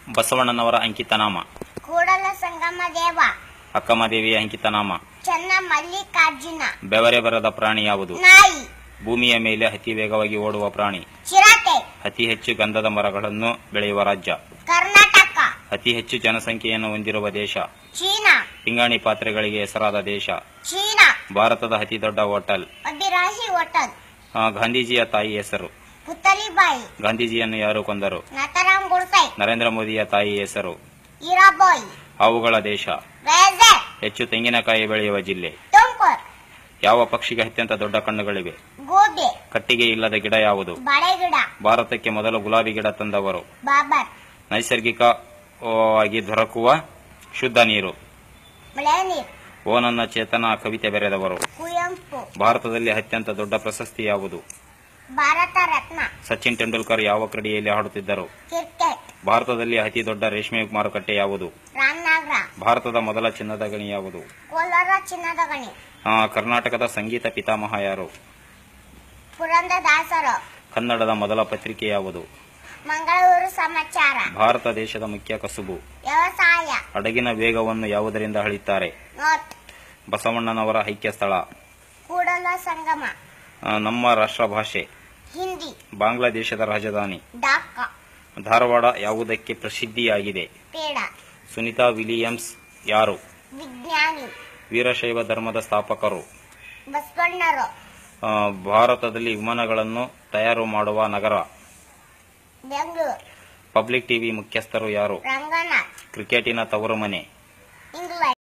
ಬಸವಣ್ಣನವರ ಅಂಕಿತನಾಮ ಕೂಡಲ ಸಂಗಮ ದೇವ ಅಕ್ಕಮದೇವಿಯ ಅಂಕಿತನಾಮ ಚೆನ್ನ ಮಲ್ಲಿಕಾರ್ಜುನ ಬೆವರೆ ಬರದ ಪ್ರಾಣಿ ಯಾವುದು ನಾಯಿ ಭೂಮಿಯ ಮೇಲೆ ಅತಿ ವೇಗವಾಗಿ ಓಡುವ ಪ್ರಾಣಿ ಚಿರತೆ ಅತಿ ಹೆಚ್ಚು ಗಂಧದ ಮರಗಳನ್ನು ಬೆಳೆಯುವ ರಾಜ್ಯ ಕರ್ನಾಟಕ ಅತಿ ಹೆಚ್ಚು ಜನಸಂಖ್ಯೆಯನ್ನು ಹೊಂದಿರುವ ದೇಶ ಚೀನಾ ಪಿಂಗಾಣಿ ಪಾತ್ರೆಗಳಿಗೆ ಹೆಸರಾದ ದೇಶ ಚೀನಾ ಭಾರತದ ಅತಿ ದೊಡ್ಡ ಹೋಟೆಲ್ ಅಭಿರಾಹಿ ಹೋಟೆಲ್ ಆ, ಗಾಂಧೀಜಿಯ ತಾಯಿ ಹೆಸರು ಪುತ್ತಲಿಬಾಯಿ ಗಾಂಧೀಜಿಯನ್ನು ಯಾರು ಕೊಂದರು ನಟರಾಮ್ ಗುಡ್ಸೈ ನರೇಂದ್ರ ಮೋದಿಯ ತಾಯಿ ಹೆಸರು ಹೀರಾಬಾಯಿ ಅವುಗಳ ದೇಶ ವೇಜರ್ ಹೆಚ್ಚು ತೆಂಗಿನಕಾಯಿ ಬೆಳೆಯುವ ಜಿಲ್ಲೆ ತುಮಕೂರ್ ಯಾವ ಪಕ್ಷಿಗೆ ಅತ್ಯಂತ ದೊಡ್ಡ ಕಣ್ಣುಗಳಿವೆ ಗೋಬಿ ಕಟ್ಟಿಗೆ ಇಲ್ಲದ ಗಿಡ ಯಾವುದು ಬಳೆಗಿಡ ಭಾರತಕ್ಕೆ ಮೊದಲು ಗುಲಾಬಿ ಗಿಡ ತಂದವರು ಬಾಬರ್ ನೈಸರ್ಗಿಕವಾಗಿ ದೊರಕುವ ಶುದ್ಧ ನೀರು ಮಳೆ ನೀರು ಓ ನನ್ನ ಚೇತನ ಕವಿತೆ ಬರೆದವರು ಕುವೆಂಪು ಭಾರತದಲ್ಲಿ ಅತ್ಯಂತ ದೊಡ್ಡ ಪ್ರಶಸ್ತಿ ಯಾವುದು ಭಾರತ ರತ್ನ ಸಚಿನ್ ತೆಂಡೂಲ್ಕರ್ ಯಾವ ಕ್ರೀಡೆಯಲ್ಲಿ ಆಡುತ್ತಿದ್ದರು ಕ್ರಿಕೆಟ್ ಭಾರತದಲ್ಲಿ ಅತಿ ದೊಡ್ಡ ರೇಷ್ಮೆ ಮಾರುಕಟ್ಟೆ ಯಾವುದು ರಾಮನಗರ ಭಾರತದ ಮೊದಲ ಚಿನ್ನದ ಗಣಿ ಯಾವುದು ಕೋಲಾರ ಚಿನ್ನದ ಗಣಿ ಆ, ಕರ್ನಾಟಕದ ಸಂಗೀತ ಪಿತಾಮಹ ಯಾರು ಪುರಂದದಾಸರು ಕನ್ನಡದ ಮೊದಲ ಪತ್ರಿಕೆ ಯಾವುದು ಮಂಗಳೂರು ಸಮಾಚಾರ ಭಾರತ ದೇಶದ ಮುಖ್ಯ ಕಸುಬು ವ್ಯವಸಾಯ ಹಡಗಿನ ವೇಗವನ್ನು ಯಾವುದರಿಂದ ಅಳಿತಾರೆ ನೋಟ್ ಬಸವಣ್ಣನವರ ಐಕ್ಯ ಸ್ಥಳ ಕೂಡಲ ಸಂಗಮ ಆ, ನಮ್ಮ ರಾಷ್ಟ್ರ ಭಾಷೆ ಹಿಂದಿ ಬಾಂಗ್ಲಾದೇಶದ ರಾಜಧಾನಿ ಢಾಕಾ ಧಾರವಾಡ ಯಾವುದಕ್ಕೆ ಪ್ರಸಿದ್ಧಿಯಾಗಿದೆ ಪೇಡ ಸುನಿತಾ ವಿಲಿಯಮ್ಸ್ ಯಾರು ವಿಜ್ಞಾನಿ ವೀರಶೈವ ಧರ್ಮದ ಸ್ಥಾಪಕರು ಬಸವಣ್ಣರು ಆ, ಭಾರತದಲ್ಲಿ ವಿಮಾನಗಳನ್ನು ತಯಾರು ಮಾಡುವ ನಗರ ಬೆಂಗಳೂರು ಪಬ್ಲಿಕ್ ಟಿವಿ ಮುಖ್ಯಸ್ಥರು ಯಾರು ರಂಗನಾಥ್ ಕ್ರಿಕೆಟಿನ ತವರು ಮನೆ ಇಂಗ್ಲೆಂಡ್